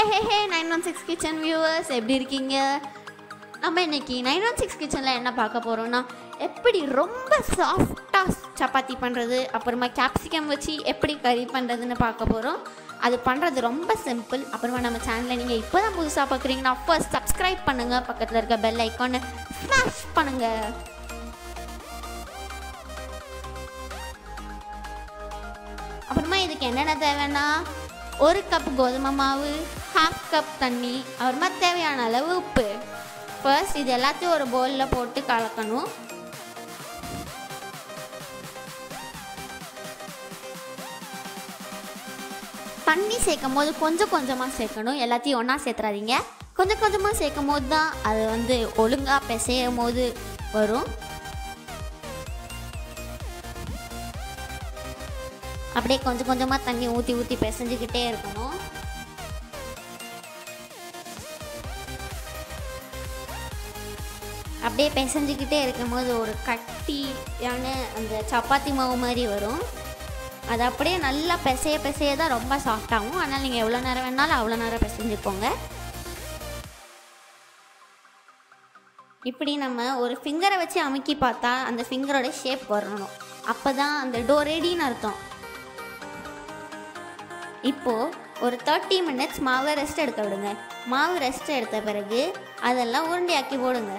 ஹே hey nine one six kitchen viewers எப்படி இருக்கீங்க நம்ம இன்னைக்கு நைன் ஒன் சிக்ஸ் கிச்சனில் என்ன பார்க்க போகிறோம்னா எப்படி ரொம்ப சாஃப்டாக சப்பாத்தி பண்ணுறது அப்புறமா கேப்சிகம் வச்சு எப்படி கறி பண்ணுறதுன்னு பார்க்க போகிறோம் அது பண்ணுறது ரொம்ப சிம்பிள் அப்புறமா நம்ம சேனலை நீங்கள் இப்போ தான் புதுசாக பார்க்குறீங்கன்னா ஃபர்ஸ்ட் சப்ஸ்கிரைப் பண்ணுங்கள் பக்கத்தில் இருக்க பெல் ஐக்கானை ஸ்மாஷ் பண்ணுங்கள் அப்புறமா இதுக்கு என்னென்ன தேவைன்னா ஒரு கப் கோதுமை மாவு ஹாஃப் கப் தண்ணி அப்புறமா தேவையான அளவு உப்பு ஃபர்ஸ்ட் இது எல்லாத்தையும் ஒரு பவுலில் போட்டு கலக்கணும் தண்ணி சேர்க்கும் போது கொஞ்சம் கொஞ்சமாக சேர்க்கணும் எல்லாத்தையும் ஒன்றா சேர்த்துறாதீங்க கொஞ்சம் கொஞ்சமாக சேர்க்கும் போது தான் அது வந்து ஒழுங்காக பிசையும் போது வரும் அப்படியே கொஞ்சம் கொஞ்சமாக தண்ணி ஊற்றி ஊற்றி பிசைஞ்சுக்கிட்டே இருக்கணும் அப்படியே பிசைஞ்சுக்கிட்டே இருக்கும்போது ஒரு கட்டியான அந்த சப்பாத்தி மாவு மாதிரி வரும் அது அப்படியே நல்லா பிசைய பிசைய தான் ரொம்ப சாஃப்டாகும் அதனால் நீங்கள் எவ்வளோ நேரம் வேணாலும் அவ்வளோ நேரம் பிசைஞ்சுக்கோங்க இப்படி நம்ம ஒரு ஃபிங்கரை வச்சு அமுக்கி பார்த்தா அந்த ஃபிங்கரோட ஷேப் வரணும் அப்போ தான் அந்த டோ ரெடின்னு அர்த்தம் இப்போது ஒரு தேர்ட்டி மினிட்ஸ் மாவை ரெஸ்ட் எடுக்க விடுங்க மாவு ரெஸ்ட் எடுத்த பிறகு அதெல்லாம் உருண்டையாக்கி போடுங்க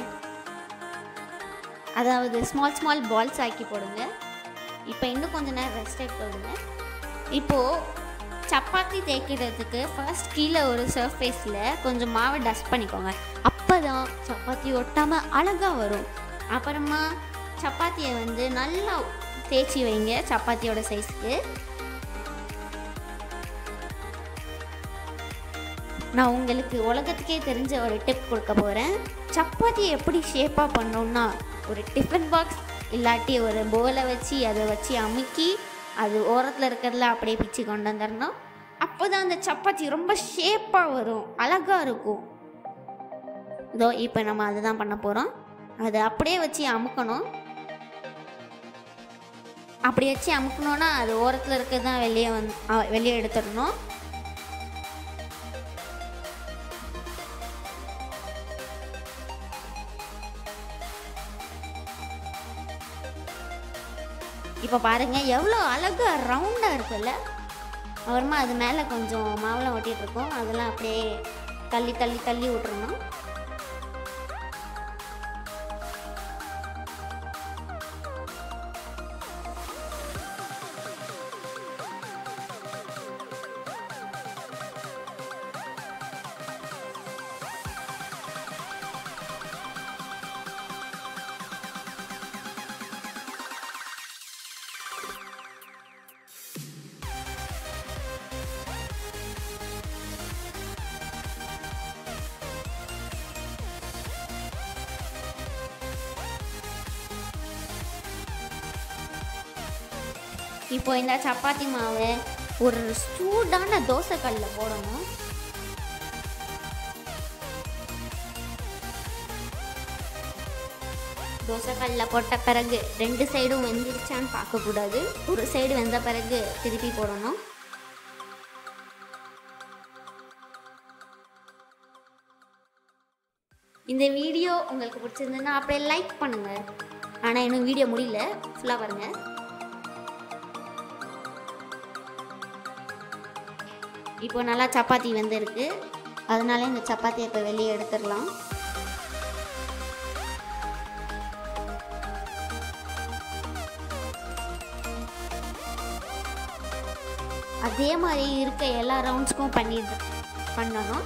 அதாவது ஸ்மால் ஸ்மால் பால்ஸ் ஆக்கி போடுங்க இப்போ இன்னும் கொஞ்ச நேரம் ரெஸ்ட் எடுக்க விடுங்க இப்போது சப்பாத்தி தேய்க்கிறதுக்கு ஃபர்ஸ்ட் கீழே ஒரு சர்ஃபேஸில் கொஞ்சம் மாவை டஸ்ட் பண்ணிக்கோங்க அப்போ தான் சப்பாத்தி ஒட்டாமல் அழகாக வரும் அப்புறமா சப்பாத்தியை வந்து நல்லா தேய்ச்சி வைங்க சப்பாத்தியோட சைஸ்க்கு நான் உங்களுக்கு உலகத்துக்கே தெரிஞ்ச ஒரு டிப் கொடுக்க போகிறேன் சப்பாத்தி எப்படி ஷேப்பாக பண்ணோம்னா ஒரு டிஃபன் பாக்ஸ் இல்லாட்டி ஒரு போலை வச்சு அதை வச்சு அமுக்கி அது ஓரத்தில் இருக்கிறதுல அப்படியே பிச்சு கொண்டு வந்துடணும் அப்போ தான் அந்த சப்பாத்தி ரொம்ப ஷேப்பாக வரும் அழகாக இருக்கும் இதோ இப்போ நம்ம அதுதான் பண்ண போகிறோம் அதை அப்படியே வச்சு அமுக்கணும் அப்படி வச்சு அமுக்கணும்னா அது ஓரத்தில் இருக்கிறது தான் வெளியே வந்து அ, வெளியே எடுத்துடணும் இப்போ பாருங்க எவ்வளோ அழகாக ரவுண்டாக இருக்குல்ல அப்புறமா அது மேலே கொஞ்சம் மாவளம் ஒட்டிட்டு இருக்கோம் அதெல்லாம் அப்படியே தள்ளி தள்ளி தள்ளி விட்டுறணும் இப்போ இந்த சப்பாத்தி மாவை ஒரு சூடான தோசைக்கல்லில் போடணும் தோசைக்கல்லில் போட்ட பிறகு ரெண்டு சைடும் வெந்துருச்சான்னு பார்க்கக்கூடாது ஒரு சைடு வெந்த பிறகு திருப்பி போடணும் இந்த வீடியோ உங்களுக்கு பிடிச்சிருந்ததுன்னா அப்படியே லைக் பண்ணுங்கள் ஆனால் இன்னும் வீடியோ முடியல ஃபுல்லாக பாருங்கள் இப்போ நல்லா சப்பாத்தி வெந்திருக்கு அதனால இந்த சப்பாத்தியை இப்போ வெளியே எடுத்துடலாம் அதே மாதிரி இருக்க எல்லா ரவுண்ட்ஸ்க்கும் பண்ணி பண்ணணும்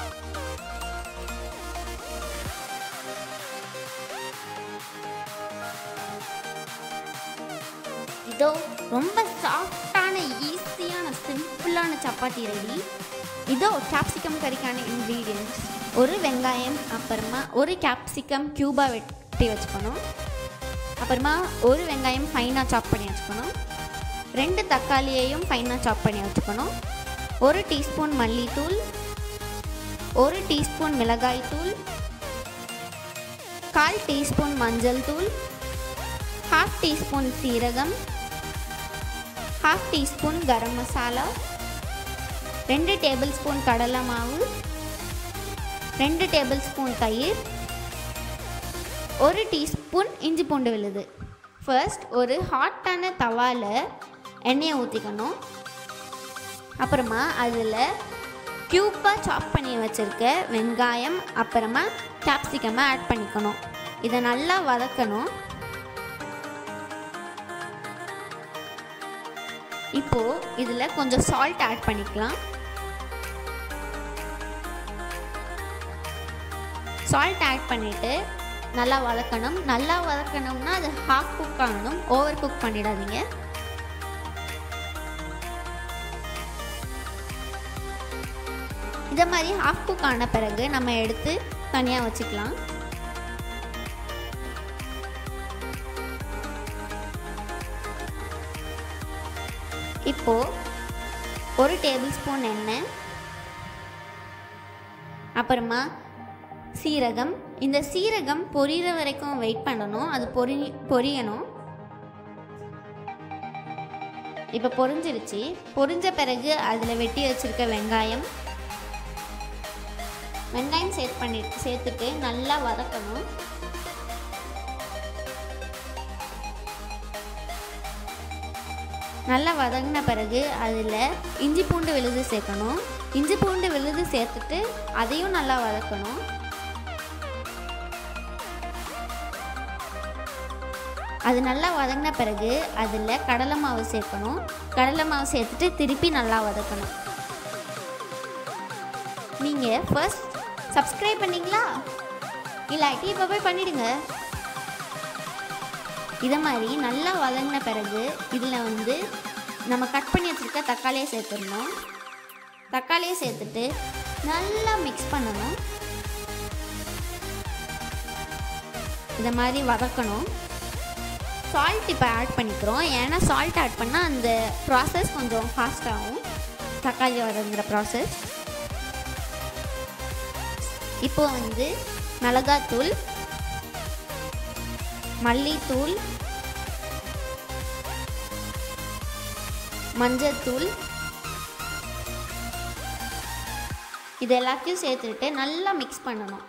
இதோ ரொம்ப சாஃப்டான ஈஸியான சிம்பிளான சப்பாத்தி ரெடி இதோ கேப்சிகம் கறிக்கான இன்க்ரீடியன்ட்ஸ் ஒரு வெங்காயம் அப்புறமா ஒரு கேப்சிகம் க்யூபாக வெட்டி வச்சுக்கணும் அப்புறமா ஒரு வெங்காயம் ஃபைனாக சாப் பண்ணி வச்சுக்கணும் ரெண்டு தக்காளியையும் ஃபைனாக சாப் பண்ணி வச்சுக்கணும் ஒரு டீஸ்பூன் மல்லித்தூள் ஒரு டீஸ்பூன் மிளகாய் தூள் கால் டீஸ்பூன் மஞ்சள் தூள் ஹாஃப் டீஸ்பூன் சீரகம் ஹாஃப் டீஸ்பூன் கரம் மசாலா ரெண்டு டேபிள் ஸ்பூன் கடலை மாவு ரெண்டு டேபிள் ஸ்பூன் தயிர் ஒரு டீஸ்பூன் இஞ்சி பூண்டு விழுது ஃபர்ஸ்ட் ஒரு ஹாட்டான தவாவில் எண்ணெயை ஊற்றிக்கணும் அப்புறமா அதில் க்யூப்பாக சாப் பண்ணி வச்சுருக்க வெங்காயம் அப்புறமா கேப்சிகமை ஆட் பண்ணிக்கணும் இதை நல்லா வதக்கணும் இப்போது இதில் கொஞ்சம் சால்ட் ஆட் பண்ணிக்கலாம் சால்ட் ஆட் பண்ணிவிட்டு நல்லா வதக்கணும் நல்லா வதக்கணும்னா அது ஹாஃப் குக் ஆகணும் ஓவர் குக் பண்ணிடாதீங்க இதை மாதிரி ஹாஃப் குக் ஆன பிறகு நம்ம எடுத்து தனியாக வச்சுக்கலாம் இப்போது ஒரு டேபிள் ஸ்பூன் எண்ணெய் அப்புறமா சீரகம் இந்த சீரகம் பொரியிற வரைக்கும் வெயிட் பண்ணணும் அது பொரி பொரியணும் இப்போ பொரிஞ்சிருச்சு பொரிஞ்ச பிறகு அதில் வெட்டி வச்சுருக்க வெங்காயம் வெங்காயம் சேர்த்து பண்ணி சேர்த்துட்டு நல்லா வதக்கணும் நல்லா வதங்கின பிறகு அதில் இஞ்சி பூண்டு விழுது சேர்க்கணும் இஞ்சி பூண்டு விழுது சேர்த்துட்டு அதையும் நல்லா வதக்கணும் அது நல்லா வதங்கின பிறகு அதில் கடலை மாவு சேர்க்கணும் கடலை மாவு சேர்த்துட்டு திருப்பி நல்லா வதக்கணும் நீங்கள் ஃபர்ஸ்ட் சப்ஸ்கிரைப் பண்ணீங்களா இல்லாட்டி இப்போ போய் பண்ணிடுங்க இதை மாதிரி நல்லா வதங்கின பிறகு இதில் வந்து நம்ம கட் பண்ணி வச்சுருக்க தக்காளியை சேர்த்துடணும் தக்காளியை சேர்த்துட்டு நல்லா மிக்ஸ் பண்ணணும் இதை மாதிரி வதக்கணும் சால்ட் இப்போ ஆட் பண்ணிக்கிறோம் ஏன்னா சால்ட் ஆட் பண்ணால் அந்த ப்ராசஸ் கொஞ்சம் ஃபாஸ்ட் ஆகும் தக்காளி வதங்குற ப்ராசஸ் இப்போ வந்து மிளகாத்தூள் மல்லித்தூள் மஞ்சத்தூள் இது எல்லாத்தையும் சேர்த்துட்டு நல்லா மிக்ஸ் பண்ணணும்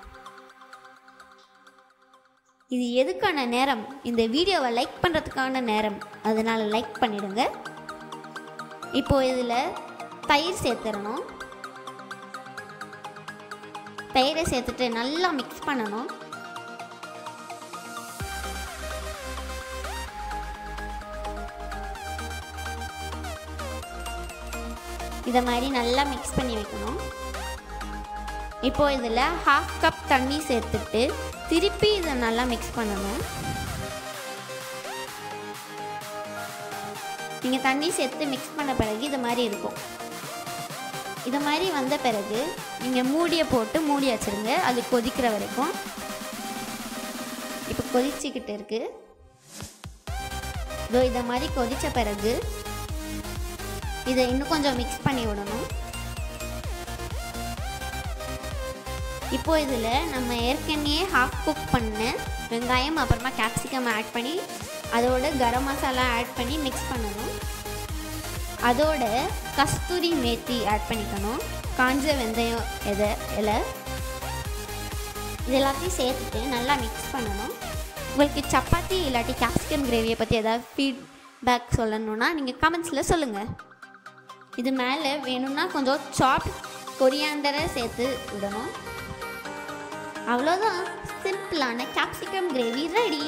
இது எதுக்கான நேரம் இந்த வீடியோவை லைக் பண்ணுறதுக்கான நேரம் அதனால் லைக் பண்ணிடுங்க இப்போ இதில் தயிர் சேர்த்துடணும் தயிரை சேர்த்துட்டு நல்லா மிக்ஸ் பண்ணணும் இதை மாதிரி நல்லா மிக்ஸ் பண்ணி வைக்கணும் இப்போ இதில் ஹாஃப் கப் தண்ணி சேர்த்துட்டு திருப்பி இதை நல்லா மிக்ஸ் பண்ணணும் நீங்கள் தண்ணி சேர்த்து மிக்ஸ் பண்ண பிறகு இது மாதிரி இருக்கும் இது மாதிரி வந்த பிறகு நீங்கள் மூடியை போட்டு மூடி வச்சுருங்க அது கொதிக்கிற வரைக்கும் இப்போ கொதிச்சுக்கிட்டு இருக்கு இதோ இதை மாதிரி கொதித்த பிறகு இதை இன்னும் கொஞ்சம் மிக்ஸ் பண்ணி விடணும் இப்போ இதில் நம்ம ஏற்கனவே ஹாஃப் குக் பண்ண வெங்காயம் அப்புறமா கேப்சிகம் ஆட் பண்ணி அதோட கரம் மசாலா ஆட் பண்ணி மிக்ஸ் பண்ணணும் அதோட கஸ்தூரி மேத்தி ஆட் பண்ணிக்கணும் காஞ்ச வெந்தயம் எதை இலை இது எல்லாத்தையும் சேர்த்துட்டு நல்லா மிக்ஸ் பண்ணணும் உங்களுக்கு சப்பாத்தி இல்லாட்டி கேப்சிகம் கிரேவியை பற்றி ஏதாவது ஃபீட்பேக் சொல்லணுன்னா நீங்கள் கமெண்ட்ஸில் சொல்லுங்கள் இது மேலே வேணும்னா கொஞ்சம் சாப் கொரியாண்டரை சேர்த்து விடணும் அவ்வளோதான் சிம்பிளான கேப்சிகம் கிரேவி ரெடி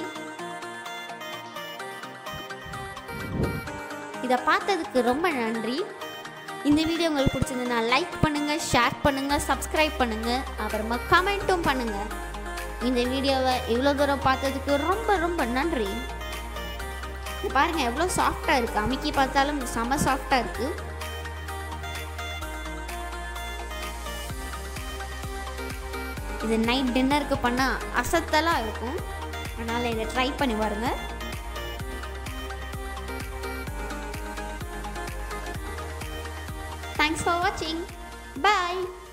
இதை பார்த்ததுக்கு ரொம்ப நன்றி இந்த வீடியோ உங்களுக்கு பிடிச்சிருந்ததுன்னா லைக் பண்ணுங்கள் ஷேர் பண்ணுங்கள் சப்ஸ்கிரைப் பண்ணுங்கள் அப்புறமா கமெண்ட்டும் பண்ணுங்கள் இந்த வீடியோவை இவ்வளோ தூரம் பார்த்ததுக்கு ரொம்ப ரொம்ப நன்றி இது பாருங்கள் எவ்வளோ சாஃப்டாக இருக்குது அமுக்கி பார்த்தாலும் செம சாஃப்டாக இருக்குது இது நைட் டின்னருக்கு பண்ணால் அசத்தலாக இருக்கும் அதனால் இதை ட்ரை பண்ணி பாருங்கள் தேங்க்ஸ் ஃபார் வாட்சிங் பாய்